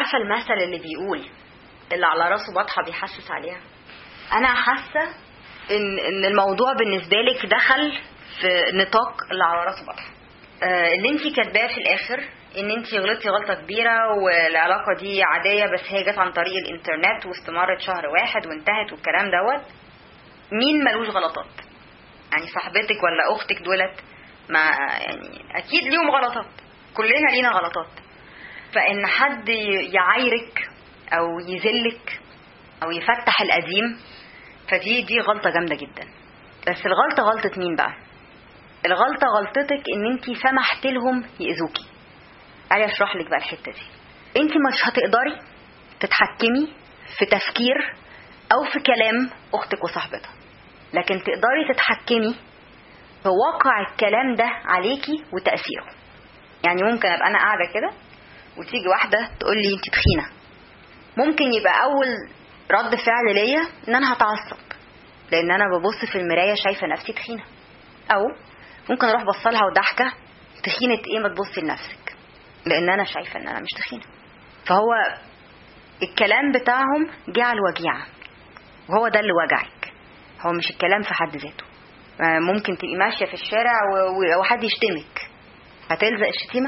عارفه المثل اللي بيقول اللي على راسه بطحه بيحسس عليها انا حاسه ان ان الموضوع بالنسبه لك دخل في نطاق اللي على راسه بطحه آه، اللي انت كاتباه في الاخر ان انت غلطتي غلطه كبيره والعلاقه دي عاديه بس هي جت عن طريق الانترنت واستمرت شهر واحد وانتهت والكلام دوت مين ملوش غلطات يعني صاحبتك ولا اختك دولت ما يعني اكيد ليهم غلطات كلنا لينا غلطات فان حد يعايرك او يذلك او يفتح القديم فدي دي غلطه جامده جدا بس الغلطه غلطه مين بقى الغلطه غلطتك ان انت سمحت لهم ياذوكي تعالي اشرح لك بقى الحته دي انت مش هتقدري تتحكمي في تفكير او في كلام اختك وصاحبتها لكن تقدري تتحكمي في واقع الكلام ده عليكي وتاثيره يعني ممكن ابقى انا قاعده كده وتيجي واحده تقول لي انت تخينه ممكن يبقى اول رد فعل ليا ان انا هتعصب لان انا ببص في المرايه شايفه نفسي تخينه او ممكن اروح بصلها وضحكه تخينه ايه ما تبصي لنفسك لان انا شايفه ان انا مش تخينه فهو الكلام بتاعهم جه على الوجيعه وهو ده اللي وجعك هو مش الكلام في حد ذاته ممكن تبقي ماشيه في الشارع وحد يشتمك هتلزق الشتيمه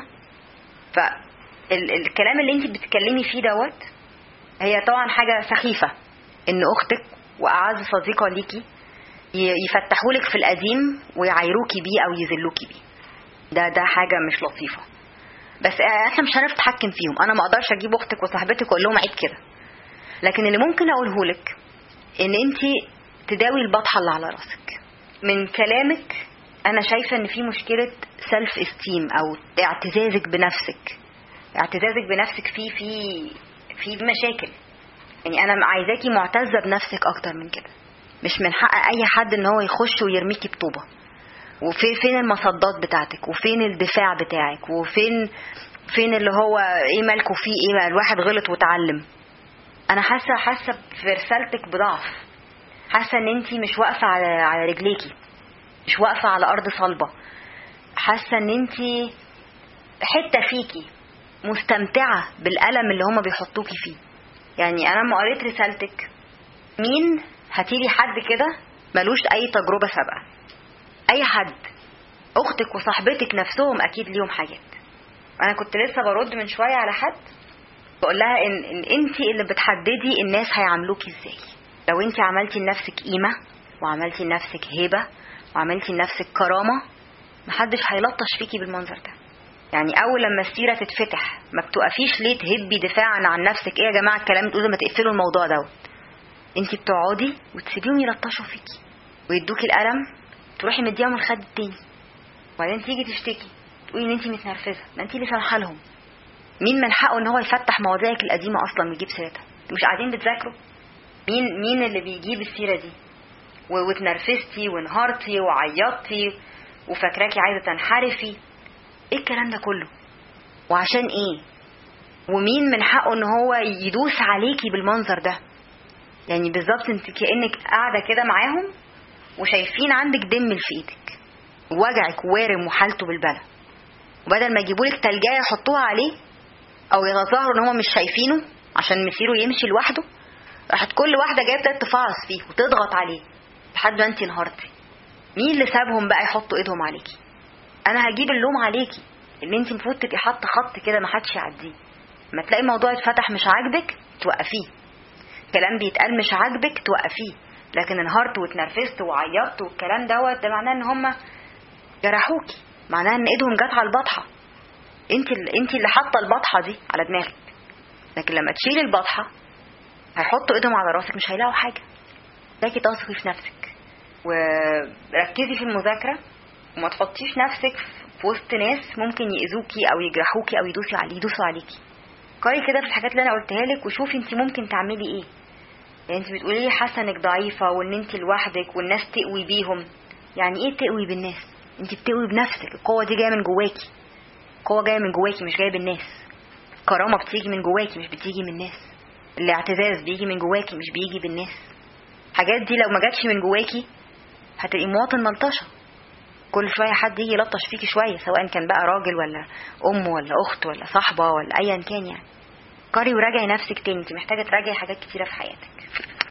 فالكلام اللي انت بتتكلمي فيه دوت هي طبعا حاجه سخيفه ان اختك واعز صديقه ليكي يفتحولك في القديم ويعايروكي بيه او يذلوكي بيه ده ده حاجه مش لطيفه بس احنا مش هنعرف نتحكم فيهم انا ما اقدرش اجيب اختك وصاحبتك واقول لهم عيب كده لكن اللي ممكن اقوله لك ان انت تداوي البطحه اللي على راسك من كلامك انا شايفه ان في مشكله سيلف استيم او اعتزازك بنفسك اعتزازك بنفسك في في في مشاكل يعني انا عايزاكي معتزه بنفسك اكتر من كده مش من حق اي حد ان هو يخش ويرميكي بطوبه وفين فين المصدات بتاعتك وفين الدفاع بتاعك وفين فين اللي هو ايه مالكوا فيه ايه الواحد غلط وتعلم انا حاسه حاسه في رسالتك بضعف حاسه ان انت مش واقفه على على رجليكي مش واقفه على ارض صلبه حاسه ان انت حته فيكي مستمتعه بالالم اللي هما بيحطوكي فيه يعني انا لما قريت رسالتك مين هاتيلي حد كده ملوش اي تجربه سابقه اي حد اختك وصاحبتك نفسهم اكيد ليهم حاجات انا كنت لسه برد من شويه على حد بقول لها ان, إن انت اللي بتحددي الناس هيعاملوكي ازاي لو انت عملتي لنفسك قيمه وعملتي لنفسك هيبه وعملتي لنفسك كرامه محدش هيلطش فيكي بالمنظر ده يعني اول لما السيره تتفتح ما بتقفيش ليه تهبي دفاعا عن نفسك ايه يا جماعه الكلام تقولوا ما تقفلوا الموضوع دوت انت بتقعدي وتسيبيهم يلطشوا فيكي ويدوكي القلم تروحي مديهم الخد التاني وبعدين تيجي تشتكي تقولي ان انت متنرفزه ده انت اللي سامحه لهم مين من حقه ان هو يفتح مواضيعك القديمه اصلا ويجيب سيرتها مش قاعدين بتذاكروا مين مين اللي بيجيب السيره دي واتنرفزتي وانهارتي وعيطتي وفاكراكي عايزه تنحرفي ايه الكلام ده كله وعشان ايه ومين من حقه ان هو يدوس عليكي بالمنظر ده يعني بالظبط انت كانك قاعده كده معاهم وشايفين عندك دم في ايدك وجعك وارم وحالته بالبلا وبدل ما يجيبوا لك تلجايه يحطوها عليه او يظهروا ان هم مش شايفينه عشان مسيره يمشي لوحده راحت كل واحده جايه ابتدت تفعص فيه وتضغط عليه لحد ما انت انهارتي مين اللي سابهم بقى يحطوا ايدهم عليكي انا هجيب اللوم عليكي ان انت المفروض تبقي حاطه خط كده ما حدش يعديه ما تلاقي الموضوع اتفتح مش عاجبك توقفيه كلام بيتقال مش عاجبك توقفيه لكن انهارت واتنرفزت وعيطت والكلام دوت ده معناه ان هم جرحوكي معناه ان ايدهم جت على البطحه انت اللي انت اللي حاطه البطحه دي على دماغك لكن لما تشيلي البطحه هيحطوا ايدهم على راسك مش هيلاقوا حاجه لكن تثقي في نفسك وركزي في المذاكره وما تحطيش نفسك في وسط ناس ممكن يأذوكي او يجرحوكي او يدوسوا علي يدوسوا عليكي فكري كده في الحاجات اللي انا قلتها لك وشوفي انت ممكن تعملي ايه يعني انت بتقولي لي حاسه انك ضعيفه وان انت لوحدك والناس تقوي بيهم يعني ايه تقوي بالناس انت بتقوي بنفسك القوه دي جايه من جواكي القوه جايه من جواكي مش جايه بالناس الكرامه بتيجي من جواكي مش بتيجي من الناس الاعتزاز بيجي من جواكي مش بيجي بالناس الحاجات دي لو ما جاتش من جواكي هتبقي مواطن ملطشه كل شويه حد يجي يلطش فيكي شويه سواء كان بقى راجل ولا ام ولا اخت ولا صاحبه ولا ايا كان يعني فكري وراجعي نفسك تاني انت محتاجه تراجعي حاجات كتيره في حياتك